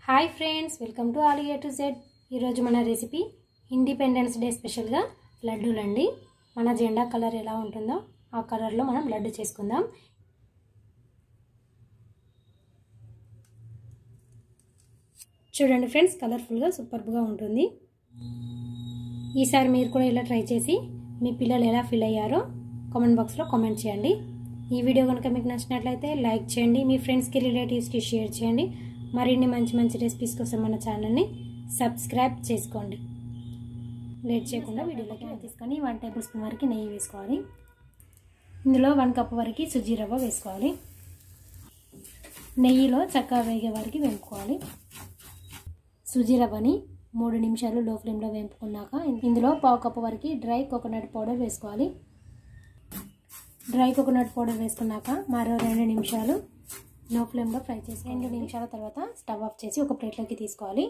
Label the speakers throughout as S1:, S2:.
S1: hi friends welcome to all A to Z ఈరోజు మన recipe independence day స్పెషల్గా లడ్డూలండి మన జెండా కలర్ ఎలా ఉంటుందో ఆ కలర్లో మనం లడ్డు చేసుకుందాం చూడండి ఫ్రెండ్స్ కలర్ఫుల్గా సూపర్గా ఉంటుంది ఈసారి మీరు కూడా ఇలా ట్రై చేసి మీ పిల్లలు ఎలా ఫీల్ అయ్యారో కామెంట్ బాక్స్లో కామెంట్ చేయండి ఈ వీడియో కనుక మీకు నచ్చినట్లయితే లైక్ చేయండి మీ ఫ్రెండ్స్కి రిలేటివ్స్కి షేర్ చేయండి మరిన్ని మంచి మంచి రెసిపీస్ కోసం మన ఛానల్ని సబ్స్క్రైబ్ చేసుకోండి లేట్ చేయకుండా వీడియోలోకి తీసుకొని వన్ టేబుల్ స్పూన్ వరకు నెయ్యి వేసుకోవాలి ఇందులో వన్ కప్ వరకు సుజీ రవ్వ వేసుకోవాలి నెయ్యిలో చక్కగా వేగే వరకు వేపుకోవాలి సుజీ రవ్వని మూడు నిమిషాలు లో ఫ్లేమ్లో వేపుకున్నాక ఇందులో పావు కప్పు వరకు డ్రై కోకోనట్ పౌడర్ వేసుకోవాలి డ్రై కోకోనట్ పౌడర్ వేసుకున్నాక మరో రెండు నిమిషాలు లో ఫ్లేమ్లో ఫ్రై చేసి రెండు నిమిషాల తర్వాత స్టవ్ ఆఫ్ చేసి ఒక ప్లేట్లోకి తీసుకోవాలి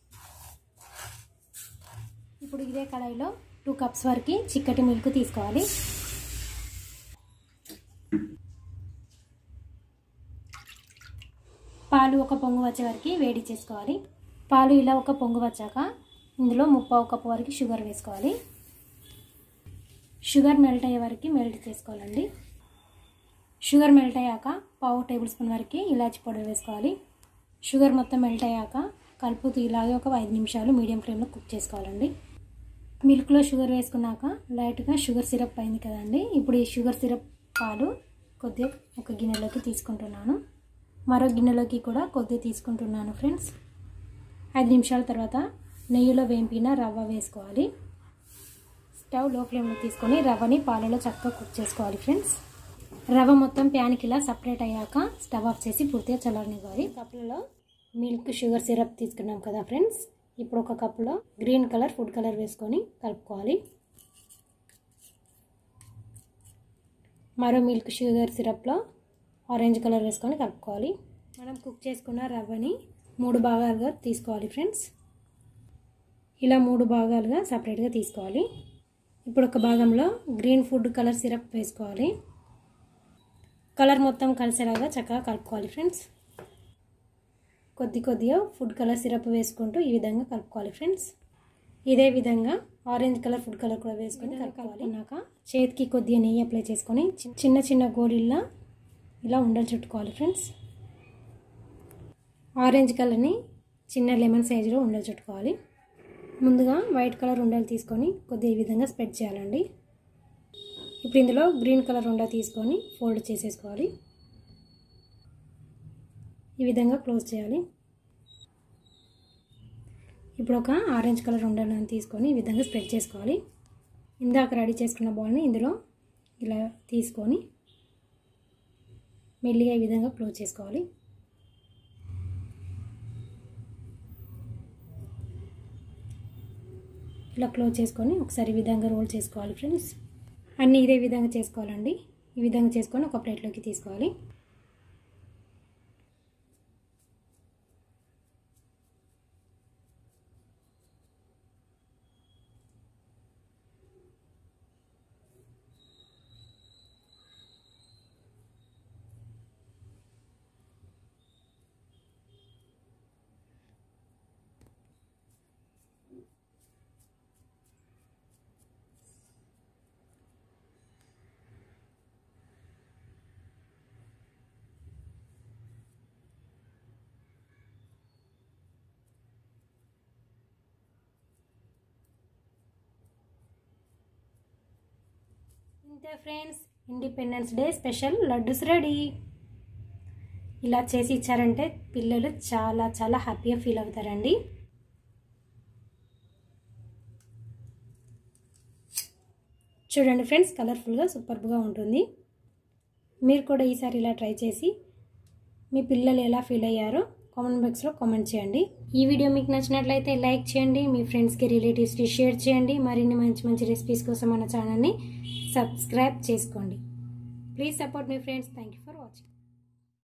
S1: ఇప్పుడు ఇదే కడాయిలో టూ కప్స్ వరకు చిక్కటి మిల్క్ తీసుకోవాలి పాలు ఒక పొంగు వచ్చే వరకు వేడి చేసుకోవాలి పాలు ఇలా ఒక పొంగు వచ్చాక ఇందులో ముప్పావు కప్పు వరకు షుగర్ వేసుకోవాలి షుగర్ మెల్ట్ అయ్యే వరకు మెల్ట్ చేసుకోవాలండి షుగర్ మెల్ట్ అయ్యాక పావు టేబుల్ స్పూన్ వరకు ఇలాచి పౌడర్ వేసుకోవాలి షుగర్ మొత్తం మెల్ట్ అయ్యాక కలుపుతూ ఇలాగే ఒక ఐదు నిమిషాలు మీడియం ఫ్లేమ్లో కుక్ చేసుకోవాలండి మిల్క్లో షుగర్ వేసుకున్నాక లైట్గా షుగర్ సిరప్ అయింది కదండి ఇప్పుడు ఈ షుగర్ సిరప్ పాలు కొద్దిగా ఒక గిన్నెలోకి తీసుకుంటున్నాను మరో గిన్నెలోకి కూడా కొద్దిగా తీసుకుంటున్నాను ఫ్రెండ్స్ ఐదు నిమిషాల తర్వాత నెయ్యిలో వేంపిన రవ్వ వేసుకోవాలి స్టవ్ లో ఫ్లేమ్లో తీసుకొని రవ్వని పాలలో చక్కగా కుక్ చేసుకోవాలి ఫ్రెండ్స్ రవ్వ మొత్తం ప్యాన్కి ఇలా సపరేట్ అయ్యాక స్టవ్ ఆఫ్ చేసి పూర్తిగా చల్లనివ్వాలి కప్పులలో మిల్క్ షుగర్ సిరప్ తీసుకున్నాం కదా ఫ్రెండ్స్ ఇప్పుడు ఒక కప్పులో గ్రీన్ కలర్ ఫుడ్ కలర్ వేసుకొని కలుపుకోవాలి మరో మిల్క్ షుగర్ సిరప్లో ఆరెంజ్ కలర్ వేసుకొని కలుపుకోవాలి మనం కుక్ చేసుకున్న రవ్వని మూడు భాగాలుగా తీసుకోవాలి ఫ్రెండ్స్ ఇలా మూడు భాగాలుగా సపరేట్గా తీసుకోవాలి ఇప్పుడు ఒక భాగంలో గ్రీన్ ఫుడ్ కలర్ సిరప్ వేసుకోవాలి కలర్ మొత్తం కలిసేలాగా చక్కగా కలుపుకోవాలి ఫ్రెండ్స్ కొద్ది కొద్దిగా ఫుడ్ కలర్ సిరప్ వేసుకుంటూ ఈ విధంగా కలుపుకోవాలి ఫ్రెండ్స్ ఇదే విధంగా ఆరెంజ్ కలర్ ఫుడ్ కలర్ కూడా వేసుకొని కలుపుకున్నాక చేతికి కొద్దిగా నెయ్యి అప్లై చేసుకొని చిన్న చిన్న గోళీల్లా ఇలా ఉండలు చుట్టుకోవాలి ఫ్రెండ్స్ ఆరెంజ్ కలర్ని చిన్న లెమన్ సైజులో ఉండలు చుట్టుకోవాలి ముందుగా వైట్ కలర్ ఉండలు తీసుకొని కొద్దిగా ఈ విధంగా స్ప్రెడ్ చేయాలండి ఇప్పుడు ఇందులో గ్రీన్ కలర్ ఉండ తీసుకొని ఫోల్డ్ చేసేసుకోవాలి ఈ విధంగా క్లోజ్ చేయాలి ఇప్పుడు ఒక ఆరెంజ్ కలర్ ఉండలను తీసుకొని ఈ విధంగా స్ప్రెడ్ చేసుకోవాలి ఇందాక రెడీ చేసుకున్న బాల్ని ఇందులో ఇలా తీసుకొని మెల్లిగా ఈ విధంగా క్లోజ్ చేసుకోవాలి ఇలా క్లోజ్ చేసుకొని ఒకసారి ఈ విధంగా రోల్ చేసుకోవాలి ఫ్రెండ్స్ అన్నీ ఇదే విధంగా చేసుకోవాలండి ఈ విధంగా చేసుకొని ఒక ప్లేట్లోకి తీసుకోవాలి ఇంతే friends independence day special laddoos ready ఇలా చేసి ఇచ్చారంటే పిల్లలు చాలా చాలా హ్యాపీగా ఫీల్ అవుతారండి చూడండి ఫ్రెండ్స్ కలర్ఫుల్గా సూపర్గా ఉంటుంది మీరు కూడా ఈసారి ఇలా ట్రై చేసి మీ పిల్లలు ఎలా ఫీల్ అయ్యారో కామెంట్ బాక్స్లో కామెంట్ చేయండి ఈ వీడియో మీకు నచ్చినట్లయితే లైక్ చేయండి మీ ఫ్రెండ్స్కి రిలేటివ్స్కి షేర్ చేయండి మరిన్ని మంచి మంచి రెసిపీస్ కోసం మన ఛానల్ని సబ్స్క్రైబ్ చేసుకోండి ప్లీజ్ సపోర్ట్ మీ friends thank you for watching